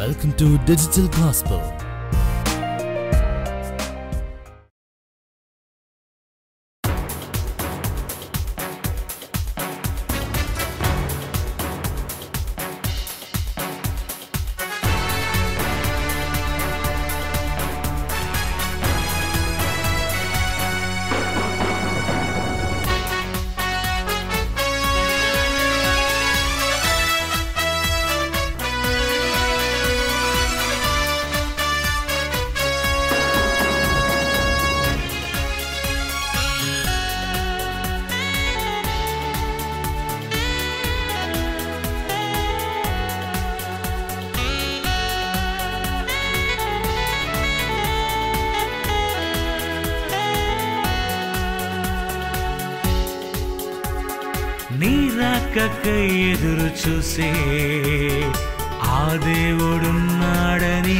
Welcome to Digital Gospel. నీ రాకకై ఎదురు చూసే ఆ దేవుడున్నాడని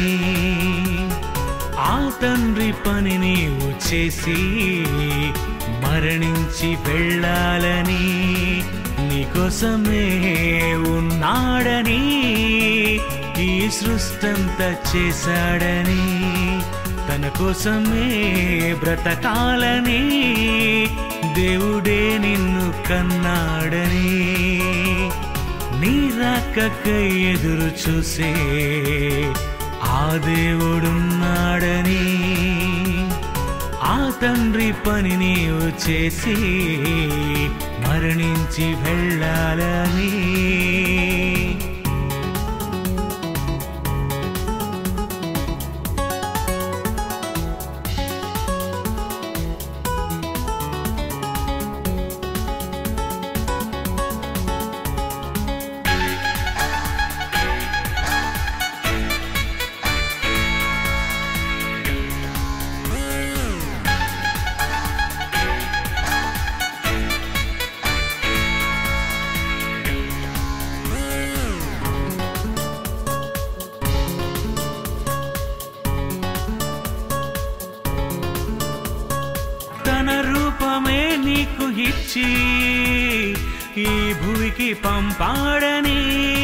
ఆ తండ్రి పని నీవు చేసి మరణించి వెళ్ళాలని నీకోసమే ఉన్నాడని ఈ సృష్టంతా చేశాడని తన కోసమే బ్రతకాలని దేవుడే నిన్ను కన్నాడని నీ రాకకై ఎదురు చూసే ఆ దేవుడున్నాడని ఆ తండ్రి పని నీవు చేసి మరణించి వెళ్ళాలని తన రూపమే నీకు ఇచ్చి ఈ భూమికి పంపాడని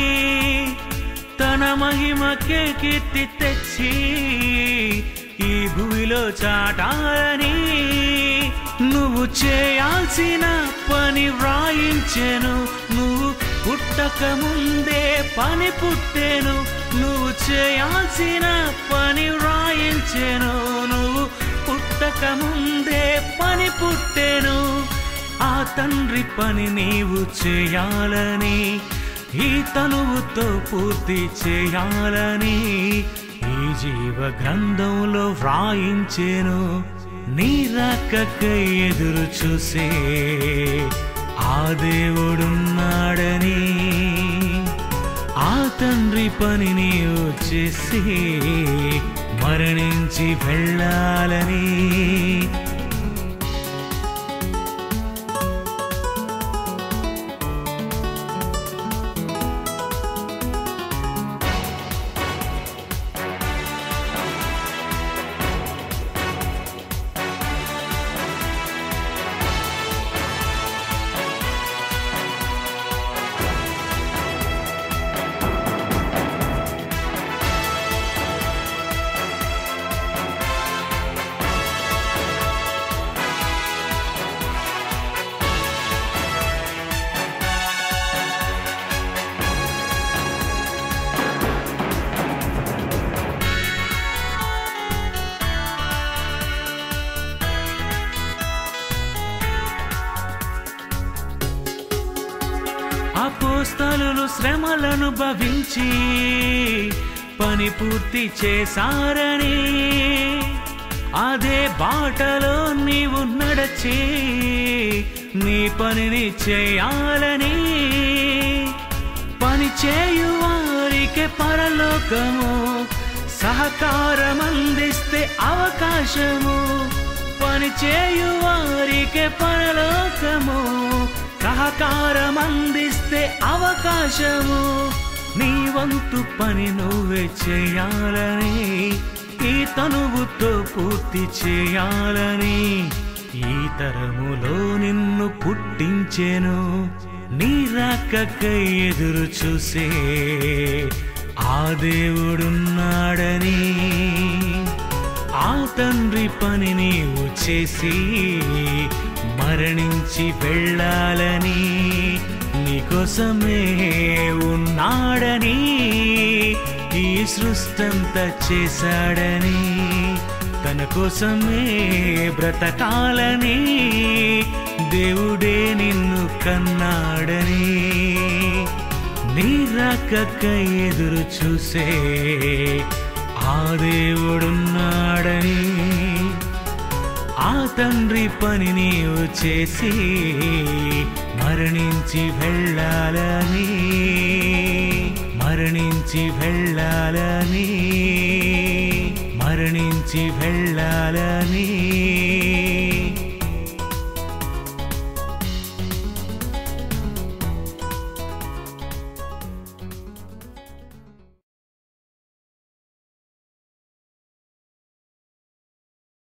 తన మహిమకే కీర్తి తెచ్చి ఈ భూమిలో చాటాలని నువ్వు చేయాల్సిన పని వ్రాయించెను నువ్వు పుట్టక ముందే పని పుట్టెను నువ్వు చేయాల్సిన పని వ్రాయించెను నువ్వు పుట్టక ముందే పని పుట్టెను ఆ తండ్రి పని నీవు చేయాలని ఈ తనువుతో పూర్తి చేయాలని ఈ జీవ గ్రంథంలో వ్రాయించెను నీ రాకకై ఎదురు చూసే ఆ దేవుడున్నాడని ఆ తండ్రి పని నీవు చేసి మరణించి వెళ్ళాలని అపోస్తలు శ్రమలను భవించి పని పూర్తి చేశారని అదే బాటలో నీవు నడచి నీ పనిని చేయాలని పని చేయు వారికి పరలోకము సహకారం అందిస్తే అవకాశము పని చేయు వారికి పరలోకము సహకారం అందిస్తే అవకాశము నీ వంతు పని నువ్వే చేయాలని ఈ తనువుతో పూర్తి చేయాలని ఈ తరములో నిన్ను పుట్టించెను నీ రాకకై ఎదురు చూసే ఆ దేవుడున్నాడని ఆ తండ్రి పని నీవు చేసి మరణించి వెళ్ళాలని నీకోసమే ఉన్నాడని ఈ సృష్టంతా చేశాడని తన కోసమే బ్రతకాలని దేవుడే నిన్ను కన్నాడని నీ రాకకై ఎదురు చూసే ఆ దేవుడున్నాడని ఆ తండ్రి పని నీవు చేసి మరణించి వెళ్ళాలని మరణించి వెళ్ళాలని మరణించి వెళ్ళాలని